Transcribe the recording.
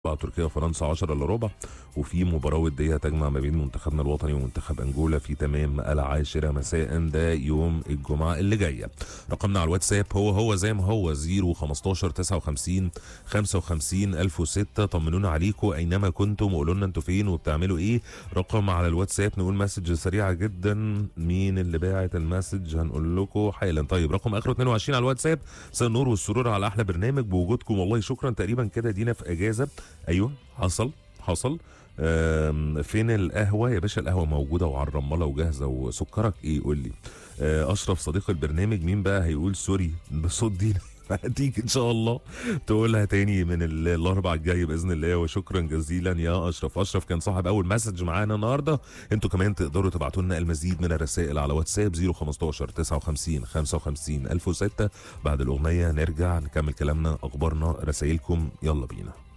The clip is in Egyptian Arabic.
تركيا وفرنسا 10 الا ربع وفي مباراه وديه تجمع ما بين منتخبنا الوطني ومنتخب انجولا في تمام العاشره مساء ده يوم الجمعه اللي جايه رقمنا على الواتساب هو هو زي ما هو 015 59 55 1006 طمنونا عليكم اينما كنتم وقولوا لنا انتوا فين وبتعملوا ايه رقم على الواتساب نقول مسج سريعه جدا مين اللي باعت المسج هنقول لكم حالا طيب رقم اخره 22 على الواتساب مساء النور والسرور على احلى برنامج بوجودكم والله شكرا تقريبا كده دينا في اجازه ايوه حصل حصل آم، فين القهوه يا باشا القهوه موجوده وعلى الرماله وجاهزه وسكرك ايه قول لي آه، اشرف صديق البرنامج مين بقى هيقول سوري بصوت دينا هتيجي ان شاء الله تقولها تاني من ال- الاربع الجاي باذن الله وشكرا جزيلا يا اشرف اشرف كان صاحب اول مسج معانا النهارده انتوا كمان تقدروا تبعتوا لنا المزيد من الرسائل على واتساب 015 59 55 1006 بعد الاغنيه نرجع نكمل كلامنا اخبارنا رسائلكم يلا بينا